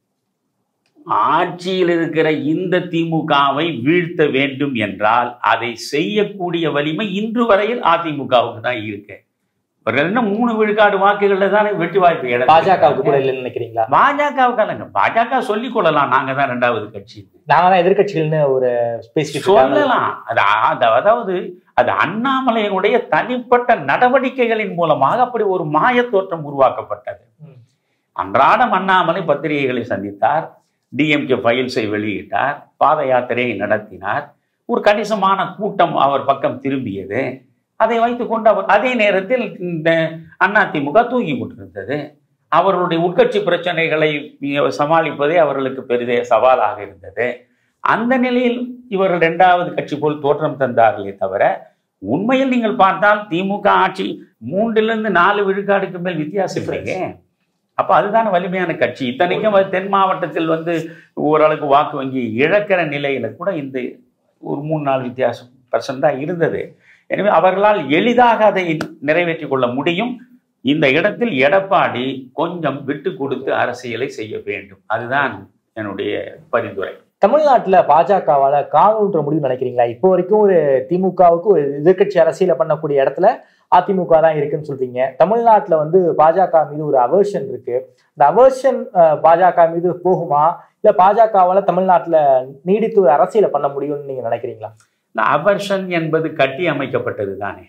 ஆட்சியில் இருக்கிற இந்த திமுகவை வீழ்த்த வேண்டும் என்றால் அதை செய்யக்கூடிய வலிமை இன்று வரையில் அதிமுகவுக்கு தான் இருக்கு இவர்கள் என்ன மூணு விழுக்காடு வாக்குகள்ல தானே வெற்றி வாய்ப்பு இழந்தாங்க. பாஜகவுக்கு கூட இல்லைன்னு நினைக்கிறீங்களா பாஜகவுக்கு அல்லங்க பாஜக சொல்லிக் கொள்ளலாம் நாங்க தான் ரெண்டாவது கட்சி நாங்க தான் எதிர்கட்சிகள்னு ஒரு பேசிக்கிட்டு இருக்காங்க. சொல்லலாம் அது அ- அதாவது அது அண்ணாமலையினுடைய தனிப்பட்ட நடவடிக்கைகளின் மூலமாக அப்படி ஒரு மாயத் தோற்றம் உருவாக்கப்பட்டது ம். அன்றாடம் அண்ணாமலை பத்திரிகைகளை சந்தித்தார் டிஎம்கே ஃபைல்ஸை வெளியிட்டார் பாத யாத்திரையை நடத்தினார் ஒரு கணிசமான கூட்டம் அவர் பக்கம் திரும்பியது அதை வைத்துக்கொண்டு அவர் அதே நேரத்தில் இந்த அதிமுக தூங்கி கொண்டிருந்தது அவர்களுடைய உட்கட்சி பிரச்சனைகளை சமாளிப்பதே அவர்களுக்கு பெரிதே சவாலாக இருந்தது அந்த நிலையில் இவர்கள் இரண்டாவது கட்சி போல் தோற்றம் தந்தார்களே தவிர உண்மையில் நீங்கள் பார்த்தால் திமுக ஆட்சி மூன்றிலிருந்து நாலு விழுக்காடுக்கு மேல் வித்தியாசம் இல்லைங்க அப்ப அதுதான வலிமையான கட்சி இத்தனைக்கும் அது தென் மாவட்டத்தில் வந்து ஓரளவுக்கு வாக்கு வங்கி இழக்கிற நிலையில கூட இந்த ஒரு மூணு நாலு வித்தியாசம் பர்சன்ட் தான் இருந்தது எனவே அவர்களால் எளிதாக அதை நிறைவேற்றி கொள்ள முடியும் இந்த இடத்தில் எடப்பாடி கொஞ்சம் விட்டு கொடுத்து அரசியலை செய்ய வேண்டும் அதுதான் என்னுடைய பரிந்துரை தமிழ்நாட்டுல பாஜகவால காணுன்ற முடிவு நினைக்கிறீங்களா இப்போ வரைக்கும் ஒரு திமுகவுக்கு ஒரு எதிர்க்கட்சி அரசியல பண்ணக்கூடிய இடத்துல அதிமுக தான் இருக்குன்னு சொல்றீங்க தமிழ்நாட்டுல வந்து பாஜக மீது ஒரு அவர்ஷன் இருக்கு இந்த அவர்ஷன் பாஜக மீது போகுமா இல்ல பாஜகவால தமிழ்நாட்டுல நீடித்து ஒரு அரசியலை பண்ண முடியும்னு நீங்க நினைக்கிறீங்களா இந்த அவர்ஷன் என்பது கட்டி அமைக்கப்பட்டது தானே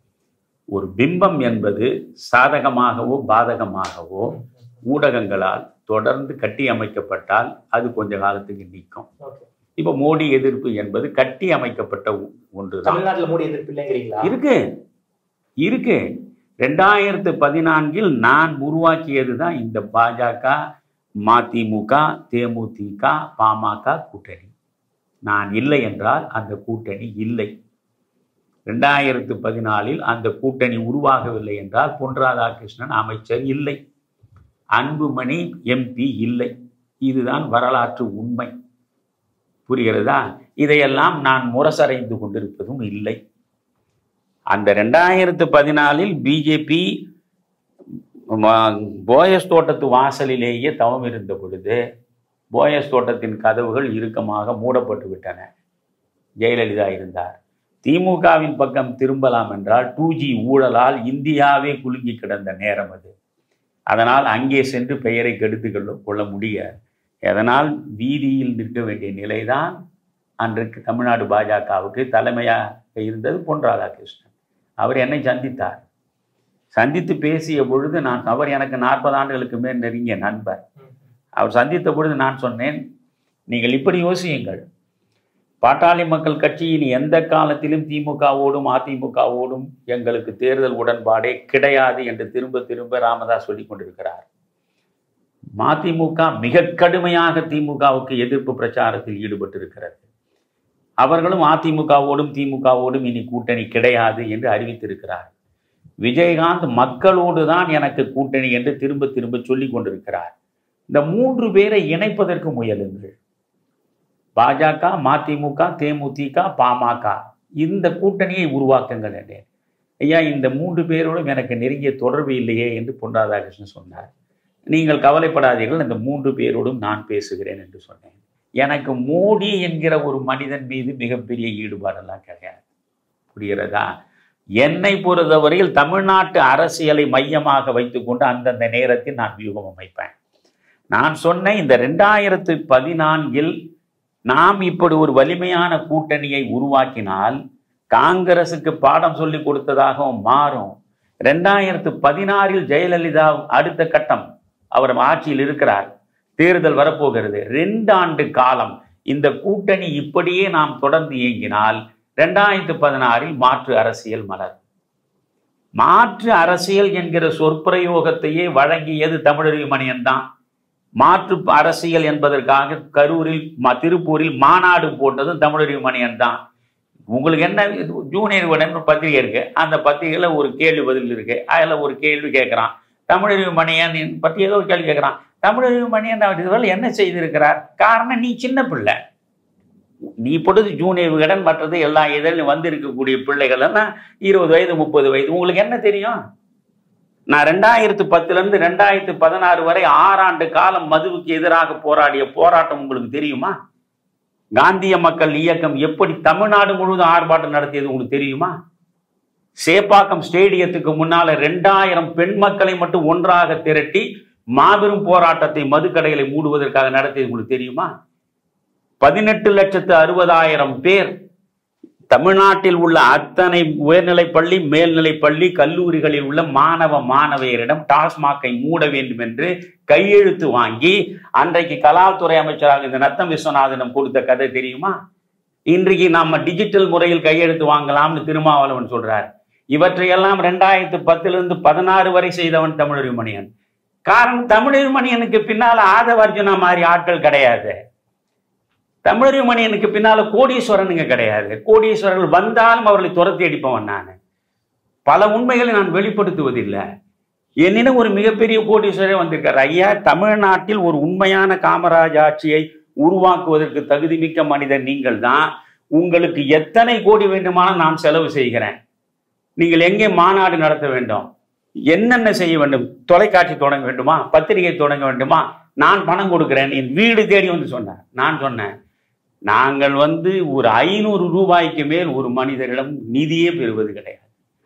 ஒரு பிம்பம் என்பது சாதகமாகவோ பாதகமாகவோ ஊடகங்களால் தொடர்ந்து கட்டி அமைக்கப்பட்டால் அது கொஞ்ச காலத்துக்கு நிற்கும் இப்போ மோடி எதிர்ப்பு என்பது கட்டி அமைக்கப்பட்ட ஒ- ஒன்றுதான் தமிழ்நாட்டுல மோடி எதிர்ப்பு இல்லைங்கிறீங்களா இருக்கு இருக்கு ரெண்டாயிரத்து பதினான்கில் நான் உருவாக்கியது தான் இந்த பாஜக மதிமுக தேமுதிக பாமக கூட்டணி நான் இல்லை என்றால் அந்த கூட்டணி இல்லை ரெண்டாயிரத்து பதினாலில் அந்த கூட்டணி உருவாகவில்லை என்றால் பொன் ராதாகிருஷ்ணன் அமைச்சர் இல்லை அன்புமணி எம்பி இல்லை இதுதான் வரலாற்று உண்மை புரிகிறதா இதையெல்லாம் நான் முரசறைந்து கொண்டிருப்பதும் இல்லை அந்த ரெண்டாயிரத்து பதினாலில் பிஜேபி போயஸ் தோட்டத்து வாசலிலேயே தவம் இருந்த பொழுது போயஸ் தோட்டத்தின் கதவுகள் இறுக்கமாக மூடப்பட்டு விட்டன ஜெயலலிதா இருந்தார் திமுகவின் பக்கம் திரும்பலாம் என்றால் டூ ஜி ஊழலால் இந்தியாவே குலுங்கி கிடந்த நேரம் அது அதனால் அங்கே சென்று பெயரை கெடுத்து கொள்ள கொள்ள முடியாது அதனால் வீதியில் நிற்க வேண்டிய நிலைதான் அன்றைக்கு தமிழ்நாடு பாஜகவுக்கு தலைமையாக இருந்தது பொன் ராதாகிருஷ்ணன் அவர் என்னை சந்தித்தார் சந்தித்து பேசிய பொழுது நான் அவர் எனக்கு நாற்பது ஆண்டுகளுக்கு மேல் நெருங்கிய நண்பர் அவர் சந்தித்த பொழுது நான் சொன்னேன் நீங்கள் இப்படி யோசியுங்கள் பாட்டாளி மக்கள் கட்சியின் எந்த காலத்திலும் திமுகவோடும் அதிமுகவோடும் எங்களுக்கு தேர்தல் உடன்பாடே கிடையாது என்று திரும்ப திரும்ப ராமதாஸ் சொல்லிக் கொண்டிருக்கிறார் மதிமுக மிக கடுமையாக திமுகவுக்கு எதிர்ப்பு பிரச்சாரத்தில் ஈடுபட்டிருக்கிறது அவர்களும் அதிமுகவோடும் திமுகவோடும் இனி கூட்டணி கிடையாது என்று அறிவித்திருக்கிறார் விஜயகாந்த் மக்களோடு தான் எனக்கு கூட்டணி என்று திரும்ப திரும்ப சொல்லிக் கொண்டிருக்கிறார் இந்த மூன்று பேரை இணைப்பதற்கு முயலுங்கள் பாஜக மதிமுக தேமுதிக பாமக இந்த கூட்டணியை உருவாக்குங்கள் என்றேன் ஐயா இந்த மூன்று பேரோடும் எனக்கு நெருங்கிய தொடர்பு இல்லையே என்று பொன் ராதாகிருஷ்ணன் சொன்னார் நீங்கள் கவலைப்படாதீர்கள் இந்த மூன்று பேரோடும் நான் பேசுகிறேன் என்று சொன்னேன் எனக்கு மோடி என்கிற ஒரு மனிதன் மீது மிகப்பெரிய ஈடுபாடெல்லாம் கிடையாது புரிகிறதா என்னை பொறுத்தவரையில் தமிழ்நாட்டு அரசியலை மையமாக வைத்துக்கொண்டு அந்தந்த நேரத்தில் நான் வியூகம் அமைப்பேன் நான் சொன்ன இந்த ரெண்டாயிரத்து பதினான்கில் நாம் இப்படி ஒரு வலிமையான கூட்டணியை உருவாக்கினால் காங்கிரசுக்கு பாடம் சொல்லி கொடுத்ததாகவும் மாறும் ரெண்டாயிரத்து பதினாறில் ஜெயலலிதா அடுத்த கட்டம் அவர் ஆட்சியில் இருக்கிறார் தேர்தல் வரப்போகிறது ரெண்டு ஆண்டு காலம் இந்த கூட்டணி இப்படியே நாம் தொடர்ந்து இயங்கினால் ரெண்டாயிரத்து பதினாறில் மாற்று அரசியல் மலர் மாற்று அரசியல் என்கிற சொற்பிரயோகத்தையே வழங்கியது தமிழறிவு மணியன் தான் மாற்று அரசியல் என்பதற்காக கரூரில் ம- திருப்பூரில் மாநாடு போட்டதும் தமிழறிவு மணியன் தான் உங்களுக்கு என்ன இது ஜூனியர் உடன் ஒரு பத்திரிகை இருக்கு அந்த பத்திரிகையில ஒரு கேள்வி பதில் இருக்கு அதுல ஒரு கேள்வி கேட்கிறான் தமிழறிவு மணியன் பத்தி ஏதோ ஒரு கேள்வி கேட்கிறான் தமிழறிவு மணியன் அவர் இதுவரை என்ன செய்திருக்கிறார் காரணம் நீ சின்ன பிள்ளை நீ பொழுது ஜூனியர் விகடன் மற்றது எல்லா இதழிலும் வந்து இருக்கக்கூடிய பிள்ளைகள் எல்லாம் இருபது வயது முப்பது வயது உங்களுக்கு என்ன தெரியும் நான் ரெண்டாயிரத்து பத்துல இருந்து ரெண்டாயிரத்து பதினாறு வரை ஆறாண்டு காலம் மதுவுக்கு எதிராக போராடிய போராட்டம் உங்களுக்கு தெரியுமா காந்திய மக்கள் இயக்கம் எப்படி தமிழ்நாடு முழுவதும் ஆர்ப்பாட்டம் நடத்தியது உங்களுக்கு தெரியுமா சேப்பாக்கம் ஸ்டேடியத்துக்கு முன்னால ரெண்டாயிரம் பெண் மக்களை மட்டும் ஒன்றாக திரட்டி மாபெரும் போராட்டத்தை மதுக்கடைகளை மூடுவதற்காக நடத்தியது உங்களுக்கு தெரியுமா பதினெட்டு லட்சத்து அறுபதாயிரம் பேர் தமிழ்நாட்டில் உள்ள அத்தனை உயர்நிலைப் பள்ளி மேல்நிலைப் பள்ளி கல்லூரிகளில் உள்ள மாணவ மாணவியரிடம் டாஸ்மாகை மூட வேண்டும் என்று கையெழுத்து வாங்கி அன்றைக்கு கலால்துறை அமைச்சராக இந்த நத்தம் விஸ்வநாதனிடம் கொடுத்த கதை தெரியுமா இன்றைக்கு நாம டிஜிட்டல் முறையில் கையெழுத்து வாங்கலாம்னு திருமாவளவன் சொல்றார் இவற்றையெல்லாம் ரெண்டாயிரத்து பத்திலிருந்து பதினாறு வரை செய்தவன் தமிழறிவு மணியன் காரணம் தமிழறிவு மணியனுக்கு பின்னால ஆதவர்ஜுனா மாதிரி ஆட்கள் கிடையாது தமிழறிவு மணியனுக்கு பின்னால கோடீஸ்வரனுங்க கிடையாது கோடீஸ்வரர்கள் வந்தாலும் அவர்களை துரத்தி அடிப்பவன் நான் பல உண்மைகளை நான் வெளிப்படுத்துவதில்லை என்னிடம் ஒரு மிகப்பெரிய கோடீஸ்வரர் வந்திருக்கார் ஐயா தமிழ்நாட்டில் ஒரு உண்மையான காமராஜ் ஆட்சியை உருவாக்குவதற்கு தகுதிமிக்க மனிதர் நீங்கள் தான் உங்களுக்கு எத்தனை கோடி வேண்டுமானால் நான் செலவு செய்கிறேன் நீங்கள் எங்கே மாநாடு நடத்த வேண்டும் என்னென்ன செய்ய வேண்டும் தொலைக்காட்சி தொடங்க வேண்டுமா பத்திரிகை தொடங்க வேண்டுமா நான் பணம் கொடுக்கிறேன் என் வீடு தேடி வந்து சொன்னார் நான் சொன்னேன் நாங்கள் வந்து ஒரு ஐநூறு ரூபாய்க்கு மேல் ஒரு மனிதரிடம் நிதியே பெறுவது கிடையாது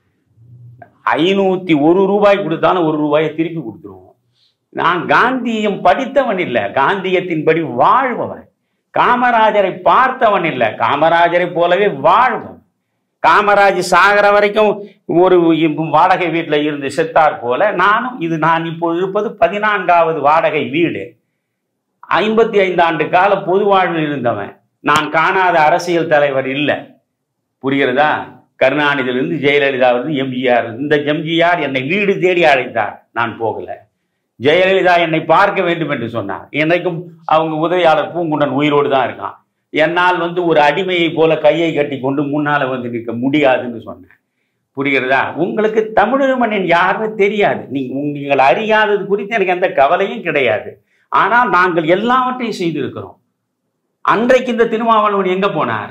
ஐநூத்தி ஒரு ரூபாய் கொடுத்தாலும் ஒரு ரூபாயை திருப்பி கொடுத்துருவோம் நான் காந்தியம் படித்தவன் இல்லை காந்தியத்தின்படி வாழ்பவன் காமராஜரை பார்த்தவன் இல்லை காமராஜரை போலவே வாழ்பவன் காமராஜ் சாகிற வரைக்கும் ஒரு வாடகை வீட்டில் இருந்து செத்தார் போல நானும் இது நான் இப்போ இருப்பது பதினான்காவது வாடகை வீடு ஐம்பத்தி ஐந்து ஆண்டு கால பொது வாழ்வில் இருந்தவன் நான் காணாத அரசியல் தலைவர் இல்லை புரிகிறதா கருணாநிதியிலிருந்து ஜெயலலிதாவிலிருந்து எம்ஜிஆர் இந்த எம்ஜிஆர் என்னை வீடு தேடி அழைத்தார் நான் போகல ஜெயலலிதா என்னை பார்க்க வேண்டும் என்று சொன்னார் இன்றைக்கும் அவங்க உதவியாளர் பூங்குண்டன் உயிரோடு தான் இருக்கான் என்னால் வந்து ஒரு அடிமையை போல கையை கட்டி கொண்டு முன்னால வந்து நிற்க முடியாதுன்னு சொன்னேன் புரிகிறதா உங்களுக்கு தமிழர்மனின் யாருன்னு தெரியாது நீ- உங்க- நீங்கள் அறியாதது குறித்து எனக்கு எந்த கவலையும் கிடையாது ஆனால் நாங்கள் எல்லாவற்றையும் செய்திருக்கிறோம் அன்றைக்கு இந்த திருமாவளவன் எங்க போனார்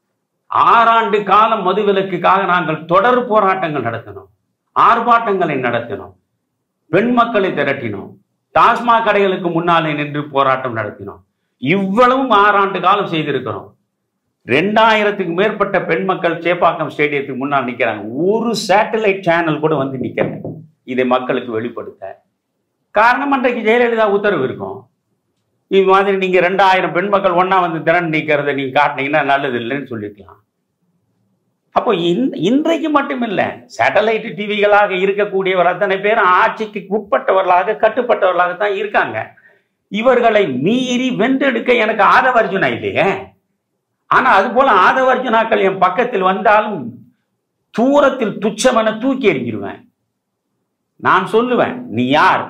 ஆறாண்டு காலம் மதுவிலக்குக்காக நாங்கள் தொடர் போராட்டங்கள் நடத்தினோம் ஆர்ப்பாட்டங்களை நடத்தினோம் பெண் மக்களை திரட்டினோம் டாஸ்மாக் கடைகளுக்கு முன்னாலே நின்று போராட்டம் நடத்தினோம் இவ்வளவும் ஆறாண்டு காலம் செய்திருக்கிறோம் ரெண்டாயிரத்துக்கு மேற்பட்ட பெண் மக்கள் சேப்பாக்கம் ஸ்டேடியத்துக்கு முன்னால் நிக்கிறாங்க ஒரு சேட்டலைட் சேனல் கூட வந்து நிக்கல இதை மக்களுக்கு வெளிப்படுத்த காரணம் அன்றைக்கு ஜெயலலிதா உத்தரவு இருக்கும் இது மாதிரி நீங்க ரெண்டாயிரம் பெண் மக்கள் ஒண்ணா வந்து திறன் நிக்கிறத நீங்க காட்டினீங்கன்னா நல்லது இல்லைன்னு சொல்லிக்கலாம் அப்போ இன்- இன்றைக்கு மட்டுமில்லை சேட்டலைட் டிவிகளாக இருக்கக்கூடியவர் அத்தனை பேரும் ஆட்சிக்கு உட்பட்டவர்களாக கட்டுப்பட்டவர்களாக தான் இருக்காங்க இவர்களை மீறி வென்றெடுக்க எனக்கு ஆதவர்ஜுனா இல்லையே ஆனா அது போல ஆதவர்ஜுனாக்கள் என் பக்கத்தில் வந்தாலும் தூரத்தில் துச்சமென தூக்கி எறிஞ்சிருவேன் நான் சொல்லுவேன் நீ யார்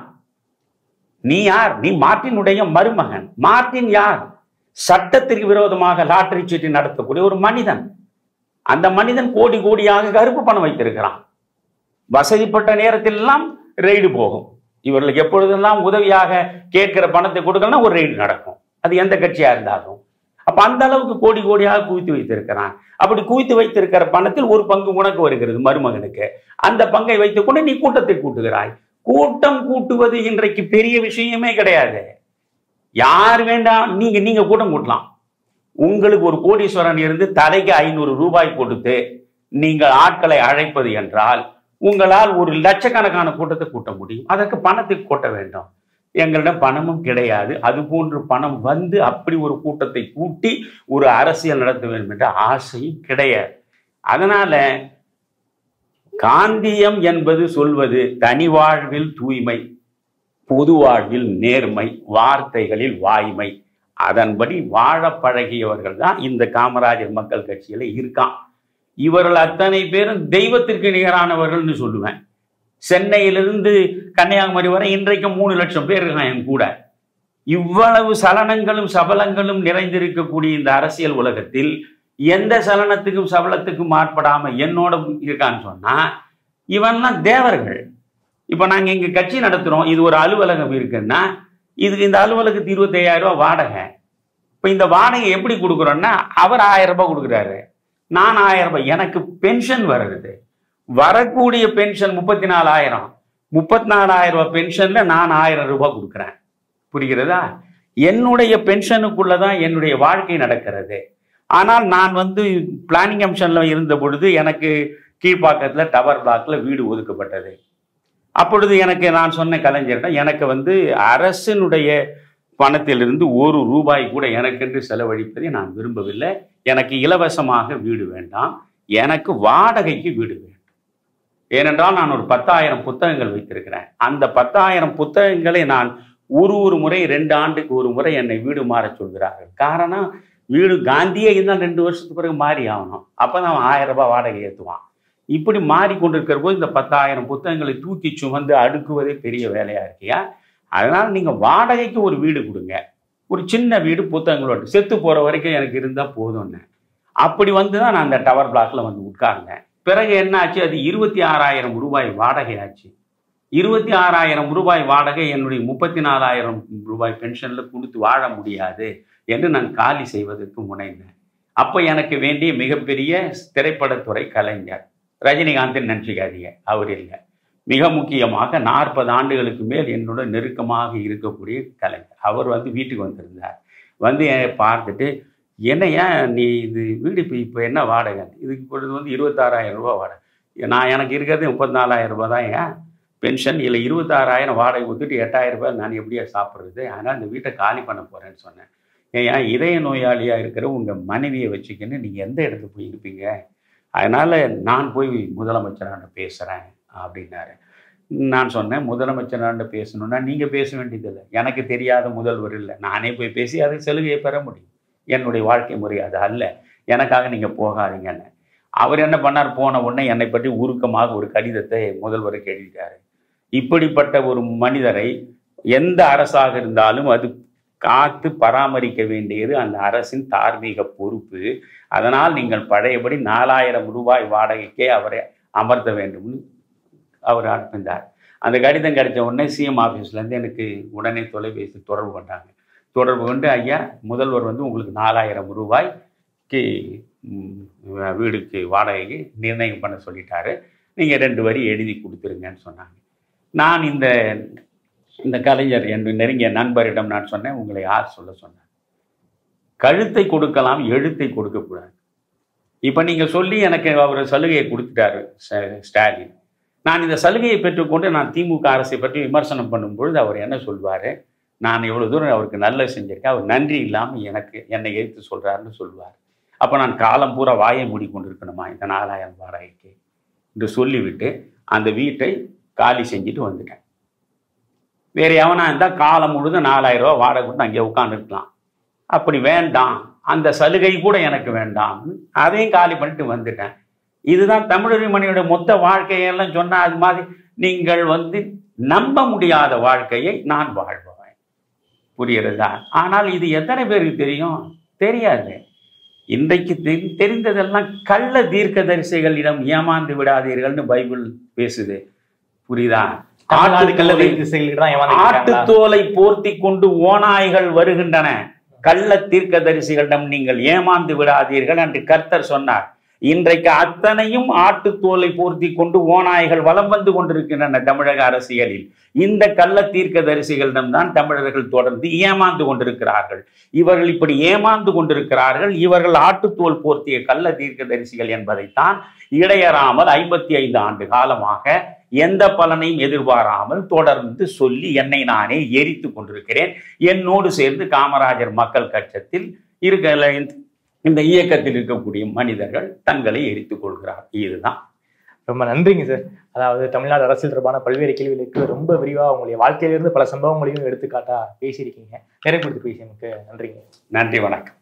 நீ யார் நீ மார்ட்டினுடைய மருமகன் மார்ட்டின் யார் சட்டத்திற்கு விரோதமாக லாட்டரி சீட்டு நடத்தக்கூடிய ஒரு மனிதன் அந்த மனிதன் கோடி கோடியாக கருப்பு பணம் வைத்திருக்கிறான் வசதிப்பட்ட நேரத்தில் எல்லாம் ரெய்டு போகும் இவர்களுக்கு எப்பொழுதெல்லாம் உதவியாக கேட்கிற பணத்தை கொடுக்கலன்னா ஒரு ரெய்டு நடக்கும் அது எந்த கட்சியா இருந்தாலும் அப்ப அந்த அளவுக்கு கோடி கோடியாக குவித்து வைத்திருக்கிறான் அப்படி குவித்து வைத்திருக்கிற பணத்தில் ஒரு பங்கு உனக்கு வருகிறது மருமகனுக்கு அந்த பங்கை வைத்துக்கொண்டு நீ கூட்டத்தை கூட்டுகிறாய் கூட்டம் கூட்டுவது இன்றைக்கு பெரிய விஷயமே கிடையாது யார் வேண்டாம் நீங்க நீங்க கூட்டம் கூட்டலாம் உங்களுக்கு ஒரு கோடீஸ்வரன் இருந்து தலைக்கு ஐநூறு ரூபாய் கொடுத்து நீங்கள் ஆட்களை அழைப்பது என்றால் உங்களால் ஒரு லட்சக்கணக்கான கூட்டத்தை கூட்ட முடியும் அதற்கு பணத்தை கூட்ட வேண்டும் எங்களிடம் பணமும் கிடையாது அது போன்று பணம் வந்து அப்படி ஒரு கூட்டத்தை கூட்டி ஒரு அரசியல் நடத்த வேண்டும் என்ற ஆசையும் கிடையாது அதனால காந்தியம் என்பது சொல்வது தனி வாழ்வில் தூய்மை பொது வாழ்வில் நேர்மை வார்த்தைகளில் வாய்மை அதன்படி வாழ பழகியவர்கள் தான் இந்த காமராஜர் மக்கள் கட்சியில இருக்கான் இவர்கள் அத்தனை பேரும் தெய்வத்திற்கு நிகரானவர்கள்னு சொல்லுவேன் சென்னையிலிருந்து கன்னியாகுமரி வரை இன்றைக்கு மூணு லட்சம் பேர் இருக்கான் என் கூட இவ்வளவு சலனங்களும் சபலங்களும் நிறைந்திருக்கக்கூடிய இந்த அரசியல் உலகத்தில் எந்த சலனத்துக்கும் சபலத்துக்கும் ஆட்படாம என்னோட இருக்கான்னு சொன்னா இவன்லாம் தேவர்கள் இப்ப நாங்க இங்க கட்சி நடத்துறோம் இது ஒரு அலுவலகம் இருக்குன்னா இதுக்கு இந்த அலுவலகத்துக்கு இருபத்தையாயிரம் ரூபாய் வாடகை இப்ப இந்த வாடகை எப்படி கொடுக்குறோன்னா அவர் ஆயிரம் ரூபாய் கொடுக்குறாரு நான் ஆயிரம் ரூபாய் எனக்கு பென்ஷன் வருது வரக்கூடிய பென்ஷன் முப்பத்தி நாலாயிரம் முப்பத்தி நாலாயிரம் ரூபாய் பென்ஷன்ல நான் ஆயிரம் ரூபாய் கொடுக்குறேன் புரிகிறதா என்னுடைய பென்ஷனுக்குள்ள தான் என்னுடைய வாழ்க்கை நடக்கிறது ஆனால் நான் வந்து பிளானிங் கமிஷன்ல இருந்த பொழுது எனக்கு கீழ்ப்பாக்கத்துல டவர் பிளாக்ல வீடு ஒதுக்கப்பட்டது அப்பொழுது எனக்கு நான் சொன்ன கலைஞரிடம் எனக்கு வந்து அரசினுடைய பணத்திலிருந்து ஒரு ரூபாய் கூட எனக்கென்று செலவழிப்பதை நான் விரும்பவில்லை எனக்கு இலவசமாக வீடு வேண்டாம் எனக்கு வாடகைக்கு வீடு வேண்டும் ஏனென்றால் நான் ஒரு பத்தாயிரம் புத்தகங்கள் வைத்திருக்கிறேன் அந்த பத்தாயிரம் புத்தகங்களை நான் ஒரு ஒரு முறை ரெண்டு ஆண்டுக்கு ஒரு முறை என்னை வீடு மாறச் சொல்கிறார்கள் காரணம் வீடு காந்தியே இருந்தால் ரெண்டு வருஷத்துக்கு பிறகு மாறி ஆகணும் அப்போ தான் அவன் ஆயிரம் ரூபாய் வாடகை ஏற்றுவான் இப்படி மாறிக்கொண்டிருக்கிற போது இந்த பத்தாயிரம் புத்தகங்களை தூக்கி சுமந்து அடுக்குவதே பெரிய வேலையா இருக்கியா அதனால நீங்க வாடகைக்கு ஒரு வீடு கொடுங்க ஒரு சின்ன வீடு புத்தகங்களோட செத்து போற வரைக்கும் எனக்கு இருந்தா போதும்னு அப்படி வந்து தான் நான் அந்த டவர் பிளாக்ல வந்து உட்கார்ந்தேன் பிறகு என்ன ஆச்சு அது இருபத்தி ஆறாயிரம் ரூபாய் வாடகை ஆச்சு இருபத்தி ஆறாயிரம் ரூபாய் வாடகை என்னுடைய முப்பத்தி நாலாயிரம் ரூபாய் பென்ஷன்ல கொடுத்து வாழ முடியாது என்று நான் காலி செய்வதற்கு முனைந்தேன் அப்போ எனக்கு வேண்டிய மிகப்பெரிய திரைப்படத்துறை கலைஞர் ரஜினிகாந்த் நினச்சிக்காதீங்க அவர் இல்லை மிக முக்கியமாக நாற்பது ஆண்டுகளுக்கு மேல் என்னோட நெருக்கமாக இருக்கக்கூடிய கலைஞர் அவர் வந்து வீட்டுக்கு வந்திருந்தார் வந்து என்னை பார்த்துட்டு என்னையா நீ இது வீடு இப்போ இப்போ என்ன வாடகை இதுக்கு இப்பொழுது வந்து இருபத்தாறாயிரம் ரூபாய் வாடகை நான் எனக்கு இருக்கிறது முப்பத்தி நாலாயிரம் ரூபாய் தான் ஏன் பென்ஷன் இல்லை இருபத்தாறாயிரம் வாடகை கொடுத்துட்டு எட்டாயிரம் ரூபாய் நான் எப்படியா சாப்பிட்றது அதனால் இந்த வீட்டை காலி பண்ண போகிறேன்னு சொன்னேன் ஏன் இதய நோயாளியாக இருக்கிற உங்கள் மனைவியை வச்சுக்கின்னு நீங்கள் எந்த இடத்துக்கு போய் இருப்பீங்க அதனால் நான் போய் முதலமைச்சராண்ட பேசுகிறேன் அப்படின்னாரு நான் சொன்னேன் முதலமைச்சராண்ட பேசணுன்னா நீங்கள் பேச வேண்டியதில்லை எனக்கு தெரியாத முதல்வர் இல்லை நானே போய் பேசி அதை சலுகையை பெற முடியும் என்னுடைய வாழ்க்கை முறை அது அல்ல எனக்காக நீங்கள் போகாதீங்கன்னு அவர் என்ன பண்ணார் போன உடனே என்னை பற்றி உருக்கமாக ஒரு கடிதத்தை முதல்வருக்கு எழுதிட்டாரு இப்படிப்பட்ட ஒரு மனிதரை எந்த அரசாக இருந்தாலும் அது காத்து பராமரிக்க வேண்டியது அந்த அரசின் தார்மீக பொறுப்பு அதனால் நீங்கள் பழையபடி நாலாயிரம் ரூபாய் வாடகைக்கே அவரை அமர்த்த வேண்டும்னு அவர் அனுப்பிந்தார் அந்த கடிதம் கிடைச்ச உடனே சிஎம் ஆஃபீஸ்லேருந்து எனக்கு உடனே தொலைபேசி தொடர்பு கொண்டாங்க தொடர்பு கொண்டு ஐயா முதல்வர் வந்து உங்களுக்கு நாலாயிரம் ரூபாய்க்கு ம், வீடுக்கு வாடகைக்கு நிர்ணயம் பண்ண சொல்லிட்டாரு நீங்கள் ரெண்டு வரி எழுதி கொடுத்துருங்கன்னு சொன்னாங்க நான் இந்த இந்த கலைஞர் என் நெருங்கிய நண்பரிடம் நான் சொன்னேன் உங்களை யார் சொல்ல சொன்னார் கழுத்தை கொடுக்கலாம் எழுத்தை கொடுக்கக்கூடாது இப்போ நீங்கள் சொல்லி எனக்கு அவர் சலுகையை கொடுத்துட்டாரு ஸ்ட- ஸ்டாலின் நான் இந்த சலுகையை பெற்றுக்கொண்டு நான் திமுக அரசை பற்றி விமர்சனம் பண்ணும்பொழுது அவர் என்ன சொல்வார் நான் இவ்வளோ தூரம் அவருக்கு நல்லது செஞ்சிருக்கேன் அவர் நன்றி இல்லாமல் எனக்கு என்னை எதிர்த்து சொல்கிறாருன்னு சொல்வார் அப்போ நான் காலம் பூரா வாயை மூடிக்கொண்டிருக்கணுமா இந்த நாலாயிரம் வாடகைக்கு என்று சொல்லிவிட்டு அந்த வீட்டை காலி செஞ்சுட்டு வந்துட்டேன் வேற எவனா இருந்தால் காலம் முழுதும் நாலாயிரம் ரூபாய் வாடகை கொடுத்து அங்கே உட்காந்துருக்கலாம் அப்படி வேண்டாம் அந்த சலுகை கூட எனக்கு வேண்டாம் அதையும் காலி பண்ணிட்டு வந்துட்டேன் இதுதான் தமிழர் மணியோட மொத்த வாழ்க்கையெல்லாம் சொன்னா அது மாதிரி நீங்கள் வந்து நம்ப முடியாத வாழ்க்கையை நான் வாழ்பவன் புரிகிறதா ஆனால் இது எத்தனை பேருக்கு தெரியும் தெரியாது இன்றைக்கு தெரி- தெரிந்ததெல்லாம் கள்ள தீர்க்கதரிசிகளிடம் ஏமாந்து விடாதீர்கள்னு பைபிள் பேசுது புரியுதா தமிழ்நாடு கள்ள ஆட்டுத்தோலை- திசைகளுக்கு தான் ஏமாந்துருக்காங்களா? ஆட்டுத்தோலை போர்த்தி கொண்டு ஓநாய்கள் வருகின்றன கள்ள தீர்க்கதரிசிகளிடம் நீங்கள் ஏமாந்து விடாதீர்கள் என்று கர்த்தர் சொன்னார் இன்றைக்கு அத்தனையும் ஆட்டுத்தோலை போர்த்தி கொண்டு ஓநாய்கள் வலம் வந்து கொண்டிருக்கின்றன தமிழக அரசியலில் இந்த கள்ள தீர்க்கதரிசிகளிடம் தான் தமிழர்கள் தொடர்ந்து ஏமாந்து கொண்டிருக்கிறார்கள் இவர்கள் இப்படி ஏமாந்து கொண்டிருக்கிறார்கள் இவர்கள் ஆட்டுத்தோல் போர்த்திய கள்ள தீர்க்கதரிசிகள் என்பதைத்தான் இடையறாமல் ஐம்பத்தி ஐந்து ஆண்டு காலமாக எந்த பலனையும் எதிர்பாராமல் தொடர்ந்து சொல்லி என்னை நானே எரித்து கொண்டிருக்கிறேன் என்னோடு சேர்ந்து காமராஜர் மக்கள் கட்சத்தில் இருக்க இந்த இயக்கத்தில் இருக்கக்கூடிய மனிதர்கள் தங்களை எரித்துக் கொள்கிறார் இதுதான் ரொம்ப நன்றிங்க சார் அதாவது தமிழ்நாடு அரசியல் தொடர்பான பல்வேறு கேள்விகளுக்கு ரொம்ப விரிவா உங்களுடைய வாழ்க்கையிலிருந்து பல சம்பவங்களையும் எடுத்துக்காட்டா பேசியிருக்கீங்க நிறைய கொடுத்து பேசியதுக்கு நன்றிங்க நன்றி வணக்கம்